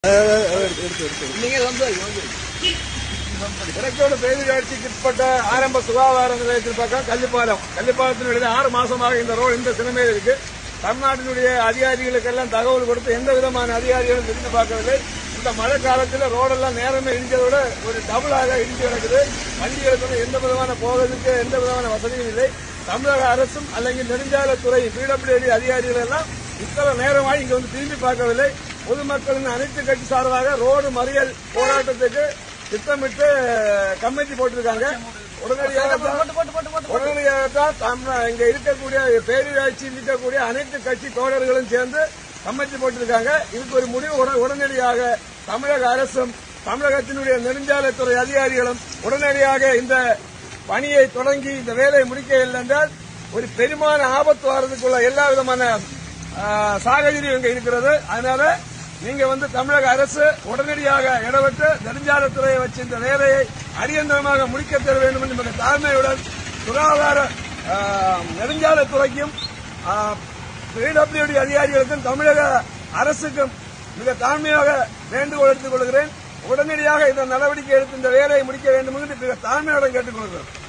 இறக்கோடு பேரூராட்சிக்கு உட்பட்ட ஆரம்ப சுகாதார நிலையத்தின் பக்கம் கள்ளிப்பாலம் கள்ளிப்பாலத்தினுடைய ஆறு மாசமாக இந்த ரோடு இந்த சினிமையில் இருக்கு தமிழ்நாட்டினுடைய அதிகாரிகளுக்கெல்லாம் தகவல் கொடுத்து எந்த விதமான அதிகாரிகளும் தெரிந்து பார்க்கவில்லை இந்த மழை காலத்தில் ரோடெல்லாம் நேரமே இடிஞ்சதோட ஒரு டபுளாக இடிஞ்சு கிடக்குது வண்டிகளுக்கு வந்து எந்த விதமான போவதற்கு எந்த விதமான வசதியும் இல்லை தமிழக அரசும் அல்லது நெடுஞ்சாலைத்துறை பிடபிள்யூடி அதிகாரிகள் எல்லாம் இத்தனை நேரமாக இங்க வந்து திரும்பி பார்க்கவில்லை பொதுமக்களின் அனைத்து கட்சி சார்பாக ரோடு மறியல் போராட்டத்துக்கு திட்டமிட்டு கமிட்டி போட்டிருக்காங்க உடனடியாக தான் உடனடியாக தான் தமிழ் இங்க இருக்கக்கூடிய பேரூராட்சியில் இருக்கக்கூடிய அனைத்து கட்சி தோழர்களும் சேர்ந்து கமிட்டி போட்டிருக்காங்க இதுக்கு ஒரு முடிவு உட- உடனடியாக தமிழக அரசும் தமிழகத்தினுடைய நெடுஞ்சாலைத்துறை அதிகாரிகளும் உடனடியாக இந்த பணியை தொடங்கி இந்த வேலையை முடிக்கவில்லை என்றால் ஒரு பெருமான ஆபத்து வர்றதுக்குள்ள எல்லா விதமான ஆ, சாகச்சரியம் இங்க இருக்கிறது அதனால நீங்க வந்து தமிழக அரசு உடனடியாக இடப்பட்டு நெடுஞ்சாலைத்துறையை வச்சு இந்த வேலையை அடியந்தரமாக முடிக்க தர வேண்டும் என்று மிக தாழ்மையுடன் சுகாதார ஆ, நெடுஞ்சாலைத்துறைக்கும் பிடபிள்யூடி அதிகாரிகளுக்கும் தமிழக அரசுக்கும் மிக தாழ்மையாக வேண்டுகோள் எடுத்துக் கொள்கிறேன் உடனடியாக இந்த நடவடிக்கை எடுத்து இந்த வேலையை முடிக்க வேண்டும் என்று மிக தாழ்மையுடன் கேட்டுக் கொள்கிறேன்